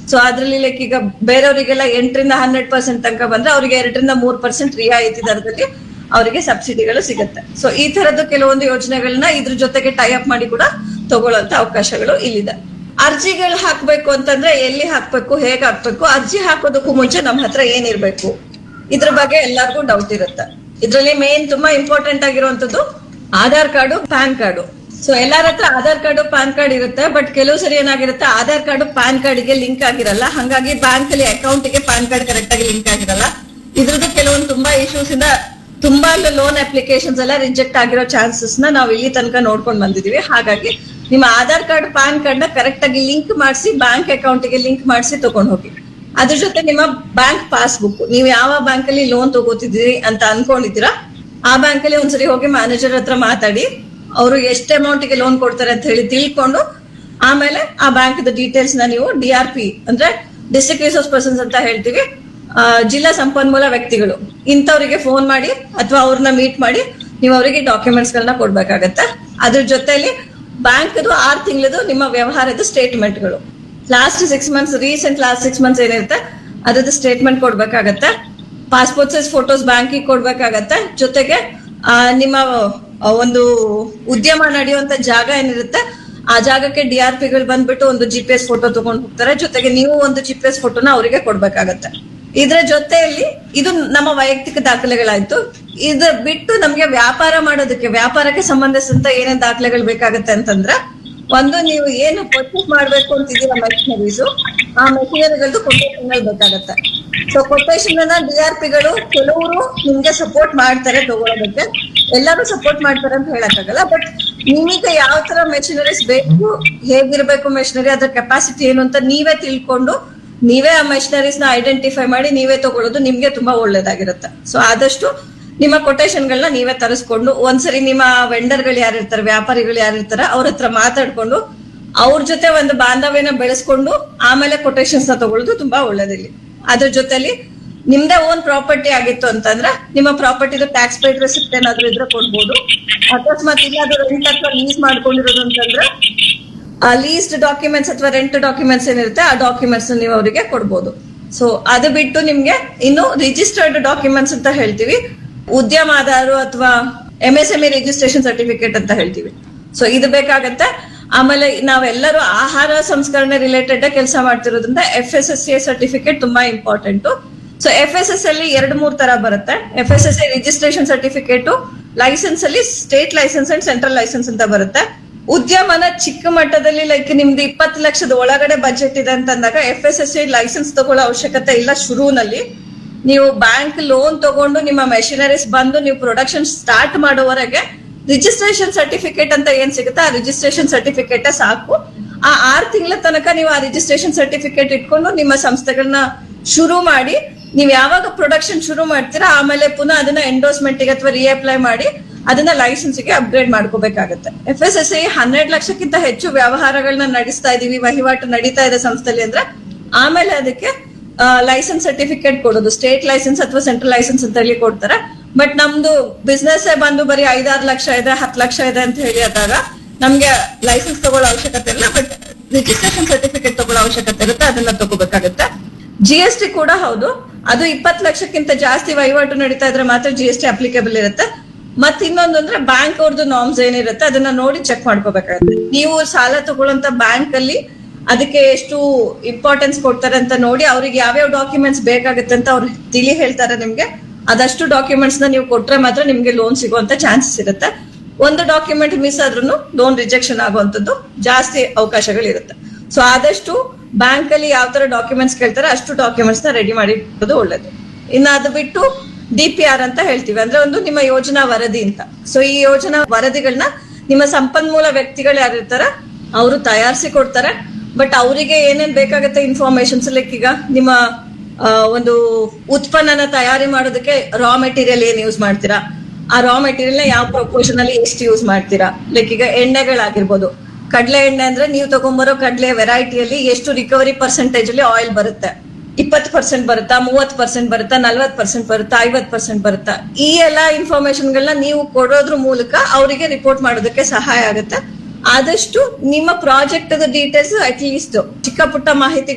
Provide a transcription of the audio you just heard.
so ಅದ್ರಲ್ಲಿ like ಈಗ ಬೇರೆಯವರಿಗೆಲ್ಲ ಎಂಟರಿಂದ ಹನ್ನೆರಡು ಪರ್ಸೆಂಟ್ ತನಕ ಬಂದ್ರೆ ಅವರಿಗೆ ಎರಡರಿಂದ ಮೂರ್ ಪರ್ಸೆಂಟ್ ರಿಯಾಯಿತಿ ದರದಲ್ಲಿ ಅವರಿಗೆ ಸಬ್ಸಿಡಿಗಳು ಸಿಗುತ್ತೆ ಸೊ ಈ ತರದ್ದು ಕೆಲವೊಂದು ಯೋಜನೆಗಳನ್ನ ಇದ್ರ ಜೊತೆಗೆ ಟೈ ಅಪ್ ಮಾಡಿ ಕೂಡ ತಗೊಳ್ಳುವಂತ ಅವಕಾಶಗಳು ಇಲ್ಲಿದೆ ಅರ್ಜಿಗಳು ಹಾಕ್ಬೇಕು ಅಂತಂದ್ರೆ ಎಲ್ಲಿ ಹಾಕ್ಬೇಕು ಹೇಗ್ ಹಾಕ್ಬೇಕು ಅರ್ಜಿ ಹಾಕೋದಕ್ಕೂ ಮುಂಚೆ ನಮ್ಮ ಹತ್ರ ಏನಿರ್ಬೇಕು ಇದ್ರ ಬಗ್ಗೆ ಎಲ್ಲರಿಗೂ ಡೌಟ್ ಇರುತ್ತೆ ಇದ್ರಲ್ಲಿ ಮೇನ್ ತುಂಬಾ ಇಂಪಾರ್ಟೆಂಟ್ ಆಗಿರುವಂತದ್ದು Aadhaar card PAN card so ಎಲ್ಲರ ಹತ್ರ ಆಧಾರ್ ಕಾರ್ಡು ಪ್ಯಾನ್ ಕಾರ್ಡ್ ಇರುತ್ತೆ ಬಟ್ ಕೆಲವು ಸರಿ ಏನಾಗಿರುತ್ತೆ ಆಧಾರ್ ಕಾರ್ಡು ಪ್ಯಾನ್ ಕಾರ್ಡ್ಗೆ ಲಿಂಕ್ ಆಗಿರಲ್ಲ ಹಂಗಾಗಿ ಬ್ಯಾಂಕ್ ಅಲ್ಲಿ ಅಕೌಂಟ್ಗೆ ಪ್ಯಾನ್ ಕಾರ್ಡ್ ಕರೆಕ್ಟ್ ಆಗಿ ಲಿಂಕ್ ಆಗಿರಲ್ಲ ಇದ್ರದ್ದು ಕೆಲವೊಂದು ತುಂಬಾ ಇಶ್ಯೂಸ್ ಇಂದ ತುಂಬಾ ಲೋನ್ ಅಪ್ಲಿಕೇಶನ್ಸ್ ಎಲ್ಲ ರಿಜೆಕ್ಟ್ ಆಗಿರೋ ಚಾನ್ಸಸ್ ನ ನಾವು ಇಲ್ಲಿ ತನಕ ನೋಡ್ಕೊಂಡು ಬಂದಿದೀವಿ ಹಾಗಾಗಿ ನಿಮ್ಮ ಆಧಾರ್ ಕಾರ್ಡ್ ಪ್ಯಾನ್ ಕಾರ್ಡ್ ನ ಕರೆಕ್ಟ್ ಆಗಿ ಲಿಂಕ್ ಮಾಡಿಸಿ ಬ್ಯಾಂಕ್ ಅಕೌಂಟ್ ಗೆ ಲಿಂಕ್ ಮಾಡಿಸಿ ತಗೊಂಡ್ ಹೋಗಿ ಅದ್ರ ಜೊತೆ ನಿಮ್ಮ ಬ್ಯಾಂಕ್ ಪಾಸ್ಬುಕ್ ನೀವು ಯಾವ ಬ್ಯಾಂಕ್ ಅಲ್ಲಿ ಲೋನ್ ತಗೋತಿದ್ದೀರಿ ಅಂತ ಅನ್ಕೊಂಡಿದ್ದೀರಾ ಆ ಬ್ಯಾಂಕ್ ಅಲ್ಲಿ ಒಂದ್ಸರಿ ಹೋಗಿ ಮ್ಯಾನೇಜರ್ ಹತ್ರ ಮಾತಾಡಿ ಅವರು ಎಷ್ಟು ಅಮೌಂಟ್ ಗೆ ಲೋನ್ ಕೊಡ್ತಾರೆ ಅಂತ ಹೇಳಿ ತಿಳ್ಕೊಂಡು ಆಮೇಲೆ ಆ ಬ್ಯಾಂಕ್ ಡೀಟೇಲ್ಸ್ ನ ನೀವು ಡಿ ಆರ್ ಪಿ ಅಂದ್ರೆ ಡಿಸ್ಟ್ರಿಕ್ಟ್ ರಿಸೋರ್ಸ್ ಪರ್ಸನ್ಸ್ ಅಂತ ಹೇಳ್ತೀವಿ ಆ, ಜಿಲ್ಲಾ ಸಂಪನ್ಮೂಲ ವ್ಯಕ್ತಿಗಳು ಇಂಥವರಿಗೆ ಫೋನ್ ಮಾಡಿ ಅಥವಾ ಅವ್ರನ್ನ ಮೀಟ್ ಮಾಡಿ ನೀವು ಅವರಿಗೆ ಡಾಕ್ಯುಮೆಂಟ್ಸ್ ಗಳನ್ನ ಕೊಡ್ಬೇಕಾಗತ್ತೆ ಅದ್ರ ಜೊತೆಲಿ ಬ್ಯಾಂಕ್ ಆರ್ ತಿಂಗಳದು ನಿಮ್ಮ ವ್ಯವಹಾರದ ಸ್ಟೇಟ್ಮೆಂಟ್ಗಳು last six months recent last six months ಏನಿರುತ್ತೆ ಅದ್ರದ್ದು ಸ್ಟೇಟ್ಮೆಂಟ್ ಕೊಡ್ಬೇಕಾಗತ್ತೆ ಪಾಸ್ಪೋರ್ಟ್ ಸೈಜ್ ಫೋಟೋಸ್ ಬ್ಯಾಂಕಿಗೆ ಕೊಡ್ಬೇಕಾಗತ್ತೆ ಜೊತೆಗೆ ಆ, ನಿಮ್ಮ ಆ, ಒಂದು ಉದ್ಯಮ ನಡೆಯುವಂತ ಜಾಗ ಏನಿರುತ್ತೆ ಆ ಜಾಗಕ್ಕೆ ಡಿ ಆರ್ ಪಿಗಳು ಬಂದ್ಬಿಟ್ಟು ಒಂದು ಜಿ ಪಿ ಎಸ್ ಫೋಟೋ ತಗೊಂಡು ಹೋಗ್ತಾರೆ ಜೊತೆಗೆ ನೀವು ಒಂದು ಜಿ ಪಿ ಎಸ್ ಫೋಟೋನ ಅವರಿಗೆ ಕೊಡ್ಬೇಕಾಗತ್ತೆ ಇದ್ರ ಜೊತೆಯಲ್ಲಿ ಇದು ನಮ್ಮ ವೈಯಕ್ತಿಕ ದಾಖಲೆಗಳಾಯ್ತು ಇದ ಬಿಟ್ಟು ನಮ್ಗೆ ವ್ಯಾಪಾರ ಮಾಡೋದಕ್ಕೆ ವ್ಯಾಪಾರಕ್ಕೆ ಸಂಬಂಧಿಸಿದಂತ ಏನೇನ್ ದಾಖಲೆಗಳು ಬೇಕಾಗತ್ತೆ ಅಂತಂದ್ರೆ ಒಂದು ನೀವು ಏನು ಪರ್ಚೇಸ್ ಮಾಡ್ಬೇಕು ಅಂತಿದ್ದೀರಾ ಮೆಷಿನರೀಸ್ ಆ ಮೆಷಿನರಿಗಳದ್ದು ಕೊಟೇಶನ್ ಬೇಕಾಗತ್ತೆ ಸೊ ಕೊಟೇಶನ್ ಅನ್ನ ಡಿ ಆರ್ ಪಿಗಳು ಕೆಲವರು ನಿಮ್ಗೆ ಸಪೋರ್ಟ್ ಮಾಡ್ತಾರೆ ತಗೊಳೋದಕ್ಕೆ ಎಲ್ಲರೂ ಸಪೋರ್ಟ್ ಮಾಡ್ತಾರೆ ಅಂತ ಹೇಳಕ್ಕಾಗಲ್ಲ ಬಟ್ ನಿಮಗೆ ಯಾವ ತರ ಮೆಷಿನರೀಸ್ ಬೇಕು ಹೇಗಿರ್ಬೇಕು ಮೆಷಿನರಿ ಅದ್ರ ಕೆಪಾಸಿಟಿ ಏನು ಅಂತ ನೀವೇ ತಿಳ್ಕೊಂಡು ನೀವೇ ಆ ಮೆಷಿನರೀಸ್ ನ ಐಡೆಂಟಿಫೈ ಮಾಡಿ ನೀವೇ ತಗೊಳ್ಳೋದು ನಿಮ್ಗೆ ತುಂಬಾ ಒಳ್ಳೇದಾಗಿರುತ್ತೆ ಸೊ ಆದಷ್ಟು ನಿಮ್ಮ ಕೊಟೇಶನ್ ಗಳನ್ನ ನೀವೇ ತರಿಸ್ಕೊಂಡು ಒಂದ್ಸರಿ ನಿಮ್ಮ ವೆಂಡರ್ ಗಳು ಯಾರಿರ್ತಾರೆ ವ್ಯಾಪಾರಿಗಳು ಯಾರಿರ್ತಾರೆ ಅವ್ರ ಹತ್ರ ಮಾತಾಡ್ಕೊಂಡು ಅವ್ರ ಜೊತೆ ಒಂದು ಬಾಂಧವ್ಯನ ಬೆಳೆಸ್ಕೊಂಡು ಆಮೇಲೆ ಕೊಟೇಶನ್ಸ್ ನ ತಗೊಳ್ಳೋದು ತುಂಬಾ ಒಳ್ಳೇದಿಲ್ಲಿ ಅದ್ರ ಜೊತೆಲಿ ನಿಮ್ದೇ ಓನ್ ಪ್ರಾಪರ್ಟಿ ಆಗಿತ್ತು ಅಂತಂದ್ರೆ ನಿಮ್ಮ ಪ್ರಾಪರ್ಟಿದು ಟ್ಯಾಕ್ಸ್ ಪೇಡ್ ರೆಸಿಪ್ಟ್ ಏನಾದ್ರು ಇದ್ರೆ ಕೊಡ್ಬೋದು ಅಕಸ್ಮಾತ್ ಇಲ್ಲ ಅದು ರೆಂಟ್ ಅಥವಾ ಲೀಸ್ ಮಾಡ್ಕೊಂಡಿರೋದು ಅಂತಂದ್ರೆ ಆ ಲೀಸ್ಡ್ ಡಾಕ್ಯುಮೆಂಟ್ಸ್ ಅಥವಾ ರೆಂಟ್ ಡಾಕ್ಯುಮೆಂಟ್ಸ್ ಏನಿರುತ್ತೆ ಆ ಡಾಕ್ಯುಮೆಂಟ್ಸ್ ನೀವು ಅವರಿಗೆ ಕೊಡ್ಬೋದು ಸೊ ಅದು ಬಿಟ್ಟು ನಿಮ್ಗೆ ಇನ್ನು ರಿಜಿಸ್ಟರ್ಡ್ ಡಾಕ್ಯುಮೆಂಟ್ಸ್ ಅಂತ ಹೇಳ್ತೀವಿ ಉದ್ಯಮ ಆಧಾರ ಅಥವಾ M S M E registration certificate ಅಂತ ಹೇಳ್ತೀವಿ ಸೊ ಇದು ಬೇಕಾಗತ್ತೆ ಆಮೇಲೆ ನಾವೆಲ್ಲರೂ ಆಹಾರ ಸಂಸ್ಕರಣೆ ರಿಲೇಟೆಡ್ ಕೆಲಸ ಮಾಡ್ತಿರೋದ್ರಿಂದ F S S C certificate ತುಂಬಾ important so F S S ಅಲ್ಲಿ ಎರಡು ಮೂರ್ ತರ ಬರುತ್ತೆ F S S C registration certificate licence ಅಲ್ಲಿ state licence and central licence ಅಂತ ಬರುತ್ತೆ ಉದ್ಯಮನ ಚಿಕ್ಕ ಮಟ್ಟದಲ್ಲಿ ಲೈಕ್ ನಿಮ್ದು ಇಪ್ಪತ್ತು ಲಕ್ಷದ ಒಳಗಡೆ ಬಜೆಟ್ ಇದೆ ಅಂತಂದಾಗ F S S C licence ತಗೊಳ್ಳೋ ಅವಶ್ಯಕತೆ ಇಲ್ಲ ಶುರುವಿನಲ್ಲಿ ನೀವು ಬ್ಯಾಂಕ್ ಲೋನ್ ತಗೊಂಡು ನಿಮ್ಮ ಮೆಷಿನರೀಸ್ ಬಂದು ನೀವು ಪ್ರೊಡಕ್ಷನ್ ಸ್ಟಾರ್ಟ್ ಮಾಡೋವರೆಗೆ ರಿಜಿಸ್ಟ್ರೇಷನ್ ಸರ್ಟಿಫಿಕೇಟ್ ಅಂತ ಏನ್ ಸಿಗುತ್ತೆ ಆ ರಿಜಿಸ್ಟ್ರೇಷನ್ ಸರ್ಟಿಫಿಕೇಟ್ ಸಾಕು ಆ ಆರ್ ತಿಂಗಳ ತನಕ ನೀವು ಆ ರಿಜಿಸ್ಟ್ರೇಷನ್ ಸರ್ಟಿಫಿಕೇಟ್ ಇಟ್ಕೊಂಡು ನಿಮ್ಮ ಸಂಸ್ಥೆಗಳನ್ನ ಶುರು ಮಾಡಿ ನೀವು ಯಾವಾಗ ಪ್ರೊಡಕ್ಷನ್ ಶುರು ಮಾಡ್ತೀರಾ ಆಮೇಲೆ ಪುನಃ ಅದನ್ನ ಎಂಡೋಸ್ಮೆಂಟ್ ಗೆ ಅಥವಾ ರಿಅಪ್ಲೈ ಮಾಡಿ ಅದನ್ನ ಲೈಸೆನ್ಸ್ ಗೆ ಅಪ್ಗ್ರೇಡ್ ಮಾಡ್ಕೋಬೇಕಾಗತ್ತೆ ಎಫ್ ಎಸ್ ಎಸ್ ಐ ಹನ್ನೆರಡು ಲಕ್ಷಕ್ಕಿಂತ ಹೆಚ್ಚು ವ್ಯವಹಾರಗಳನ್ನ ನಡೆಸ್ತಾ ಇದೀವಿ ವಹಿವಾಟು ನಡೀತಾ ಇದೆ ಸಂಸ್ಥೆಯಲ್ಲಿ ಅಂದ್ರೆ ಆಮೇಲೆ ಅದಕ್ಕೆ ಲೈಸೆನ್ಸ್ ಸರ್ಟಿಫಿಕೇಟ್ ಕೊಡೋದು ಸ್ಟೇಟ್ ಲೈಸೆನ್ಸ್ ಅಥವಾ ಸೆಂಟ್ರಲ್ ಲೈಸೆನ್ಸ್ ಅಂತ ಹೇಳಿ ಕೊಡ್ತಾರೆ ಬಟ್ ನಮ್ದು ಬಿಸ್ನೆಸ್ ಬಂದು ಬರೀ ಐದಾರು ಲಕ್ಷ ಇದೆ ಹತ್ತು ಲಕ್ಷ ಇದೆ ಅಂತ ಹೇಳಿ ಆದಾಗ ನಮ್ಗೆ ಲೈಸೆನ್ಸ್ ತಗೊಳ್ಳೋ ಅವಶ್ಯಕತೆ ಇಲ್ಲ ಬಟ್ ರಿಜಿಸ್ಟ್ರೇಷನ್ ಸರ್ಟಿಫಿಕೇಟ್ ತಗೊಳ್ಳೋ ಅವಶ್ಯಕತೆ ಇರುತ್ತೆ ಅದನ್ನ ತಗೋಬೇಕಾಗುತ್ತೆ ಜಿ ಎಸ್ ಟಿ ಕೂಡ ಹೌದು ಅದು ಇಪ್ಪತ್ತು ಲಕ್ಷಕ್ಕಿಂತ ಜಾಸ್ತಿ ವಹಿವಾಟು ನಡೀತಾ ಇದ್ರೆ ಮಾತ್ರ ಜಿ ಎಸ್ ಟಿ ಅಪ್ಲಿಕೇಬಲ್ ಇರುತ್ತೆ ಮತ್ ಇನ್ನೊಂದು ಅಂದ್ರೆ ಬ್ಯಾಂಕ್ ಅವ್ರದ್ದು ನಾರ್ಮ್ಸ್ ಏನಿರುತ್ತೆ ಅದನ್ನ ನೋಡಿ ಚೆಕ್ ಮಾಡ್ಕೋಬೇಕಾಗುತ್ತೆ ನೀವು ಸಾಲ ತಗೊಳ್ಳೋಂತ ಬ್ಯಾಂಕ್ ಅಲ್ಲಿ ಅದಕ್ಕೆ ಎಷ್ಟು ಇಂಪಾರ್ಟೆನ್ಸ್ ಕೊಡ್ತಾರೆ ಅಂತ ನೋಡಿ ಅವ್ರಿಗೆ ಯಾವ್ಯಾವ ಡಾಕ್ಯುಮೆಂಟ್ಸ್ ಬೇಕಾಗುತ್ತೆ ಅಂತ ಅವ್ರು ತಿಳಿ ಹೇಳ್ತಾರೆ ನಿಮ್ಗೆ ಅದಷ್ಟು ಡಾಕ್ಯುಮೆಂಟ್ಸ್ ನ ನೀವು ಕೊಟ್ರೆ ಮಾತ್ರ ನಿಮ್ಗೆ ಲೋನ್ ಸಿಗುವಂತ ಚಾನ್ಸಸ್ ಇರುತ್ತೆ ಒಂದು ಡಾಕ್ಯುಮೆಂಟ್ ಮಿಸ್ ಆದ್ರೂ ಲೋನ್ ರಿಜೆಕ್ಷನ್ ಆಗುವಂತದ್ದು ಜಾಸ್ತಿ ಅವಕಾಶಗಳಿರುತ್ತೆ ಸೊ ಆದಷ್ಟು ಬ್ಯಾಂಕ್ ಅಲ್ಲಿ ಯಾವ ತರ ಡಾಕ್ಯುಮೆಂಟ್ಸ್ ಕೇಳ್ತಾರೆ ಅಷ್ಟು ಡಾಕ್ಯುಮೆಂಟ್ಸ್ ನ ರೆಡಿ ಮಾಡಿ ಇಡೋದು ಒಳ್ಳೇದು ಇನ್ನ ಅದು ಬಿಟ್ಟು ಡಿ ಪಿ ಆರ್ ಅಂತ ಹೇಳ್ತೀವಿ ಅಂದ್ರೆ ಒಂದು ನಿಮ್ಮ ಯೋಜನಾ ವರದಿ ಅಂತ ಸೊ ಈ ಯೋಜನಾ ವರದಿಗಳನ್ನ ನಿಮ್ಮ ಸಂಪನ್ಮೂಲ ವ್ಯಕ್ತಿಗಳು ಯಾರಿರ್ತಾರ ಅವರು ತಯಾರಿಸಿ ಕೊಡ್ತಾರೆ ಬಟ್ ಅವರಿಗೆ ಏನೇನ್ ಬೇಕಾಗತ್ತೆ ಇನ್ಫಾರ್ಮೇಶನ್ಸ್ ಲೈಕ್ ಈಗ ನಿಮ್ಮ ಆ, ಒಂದು ಉತ್ಪನ್ನನ ತಯಾರಿ ಮಾಡೋದಕ್ಕೆ ರಾ ಮೆಟೀರಿಯಲ್ ಏನ್ ಯೂಸ್ ಮಾಡ್ತೀರಾ ಆ ರಾ ಮೆಟೀರಿಯಲ್ ನ ಯಾವ ಪ್ರಪೋರ್ಷನ್ ಅಲ್ಲಿ ಎಷ್ಟು ಯೂಸ್ ಮಾಡ್ತೀರಾ ಲೈಕ್ ಈಗ ಎಣ್ಣೆಗಳಾಗಿರ್ಬೋದು ಕಡಲೆ ಎಣ್ಣೆ ಅಂದ್ರೆ ನೀವು ತಗೊಂಬರೋ ಕಡಲೆ ವೆರೈಟಿಯಲ್ಲಿ ಎಷ್ಟು ರಿಕವರಿ ಪರ್ಸೆಂಟೇಜ್ ಅಲ್ಲಿ ಆಯಿಲ್ ಬರುತ್ತೆ ಇಪ್ಪತ್ತು ಪರ್ಸೆಂಟ್ ಬರುತ್ತಾ ಮೂವತ್ ಪರ್ಸೆಂಟ್ ಬರುತ್ತಾ ನಲ್ವತ್ ಪರ್ಸೆಂಟ್ ಬರುತ್ತಾ ಐವತ್ ಪರ್ಸೆಂಟ್ ಬರುತ್ತಾ ಈ ಎಲ್ಲಾ ಇನ್ಫಾರ್ಮೇಶನ್ ಗಳನ್ನ ನೀವು ಕೊಡೋದ್ರ ಮೂಲಕ ಅವರಿಗೆ ರಿಪೋರ್ಟ್ ಮಾಡೋದಕ್ಕೆ ಸಹಾಯ ಆಗುತ್ತೆ ಆದಷ್ಟು ನಿಮ್ಮ ಪ್ರಾಜೆಕ್ಟ್ ಡೀಟೇಲ್ಸ್ ಅಟ್ ಲೀಸ್ಟ್ ಚಿಕ್ಕ ಪುಟ್ಟ ಮಾಹಿತಿ